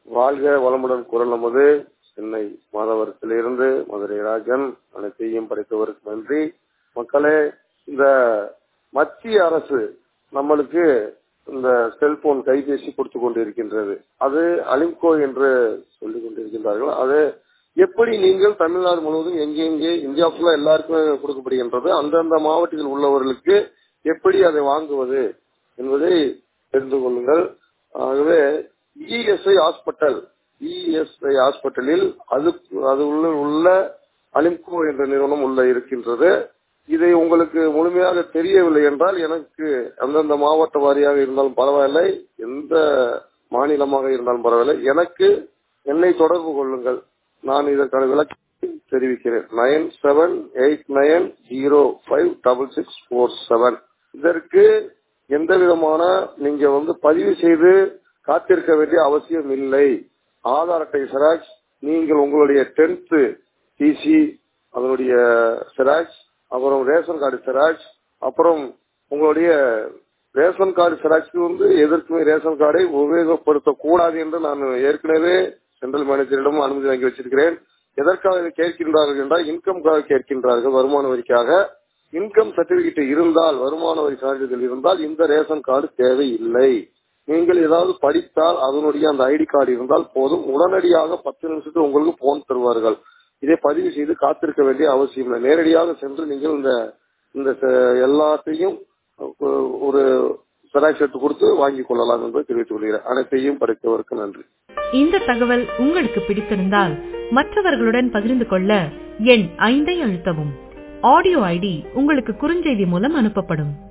வாழ்க வளமுடன் குரல் நமது சென்னை மாதவரத்திலிருந்து மதுரை ராஜன் அனைத்தையும் படைத்தவருக்கு நன்றி மக்களே இந்த மத்திய அரசு நம்மளுக்கு இந்த செல்போன் கைபேசி கொடுத்து கொண்டிருக்கின்றது அது அலிம்கோ என்று சொல்லிக் கொண்டிருக்கின்றார்கள் அது எப்படி நீங்கள் தமிழ்நாடு முழுவதும் எங்கெங்கே இந்தியா ஃபுல்லா எல்லாருக்குமே கொடுக்கப்படுகின்றது அந்தந்த மாவட்டத்தில் உள்ளவர்களுக்கு எப்படி அதை வாங்குவது என்பதை தெரிந்து கொள்ளுங்கள் ஆகவே இஎஸ்ஐ ஹாஸ்பிட்டல் இஎஸ்ஐ ஹாஸ்பிட்டலில் அது அது உள்ள உள்ள அலிம்கோ என்ற நிறுவனம் உள்ள இருக்கின்றது இதை உங்களுக்கு முழுமையாக தெரியவில்லை என்றால் எனக்கு அந்தந்த மாவட்ட வாரியாக இருந்தாலும் பரவாயில்லை எந்த மாநிலமாக இருந்தாலும் பரவாயில்லை எனக்கு என்னை தொடர்பு கொள்ளுங்கள் நான் இதற்கான விளக்கத்தை தெரிவிக்கிறேன் nine seven eight nine zero five double six four seven இதற்கு எந்த விதமான நீங்க வந்து பதிவு செய்து காத்திருக்க வேண்டிய அவசியம் இல்லை ஆதார் அட்டை செராக்ஸ் நீங்கள் உங்களுடைய டென்த் டிசி அதனுடைய செராக்ஸ் அப்புறம் ரேஷன் கார்டு செராக்ஸ் அப்புறம் உங்களுடைய ரேஷன் கார்டு செராக்ஸ் வந்து எதற்குமே ரேஷன் கார்டை உபயோகப்படுத்த கூடாது என்று நான் ஏற்கனவே சென்ட்ரல் மேனேஜரிடம் அனுமதி வாங்கி வச்சிருக்கிறேன் எதற்காக இதை கேட்கின்றார்கள் என்றால் இன்கம்காக கேட்கின்றார்கள் வருமான வரிக்காக இன்கம் சர்டிபிகேட் இருந்தால் வருமான வரி சான்றிதழ் இருந்தால் இந்த ரேஷன் கார்டு தேவையில்லை நீங்கள் ஏதாவது படித்தால் அதனுடைய அந்த ஐடி கார்டு இருந்தால் போதும் உடனடியாக பத்து நிமிஷத்துக்கு உங்களுக்கு போன் தருவார்கள் இதை பதிவு செய்து காத்திருக்க வேண்டிய அவசியம் இல்லை நேரடியாக சென்று நீங்கள் இந்த இந்த எல்லாத்தையும் ஒரு செராக்ஸ் எடுத்து கொடுத்து வாங்கிக் கொள்ளலாம் என்பதை தெரிவித்துக் கொள்கிறேன் அனைத்தையும் படித்தவருக்கு நன்றி இந்த தகவல் உங்களுக்கு பிடித்திருந்தால் மற்றவர்களுடன் பகிர்ந்து கொள்ள எண் ஐந்தை அழுத்தவும் ஆடியோ ஐடி உங்களுக்கு குறுஞ்செய்தி மூலம் அனுப்பப்படும்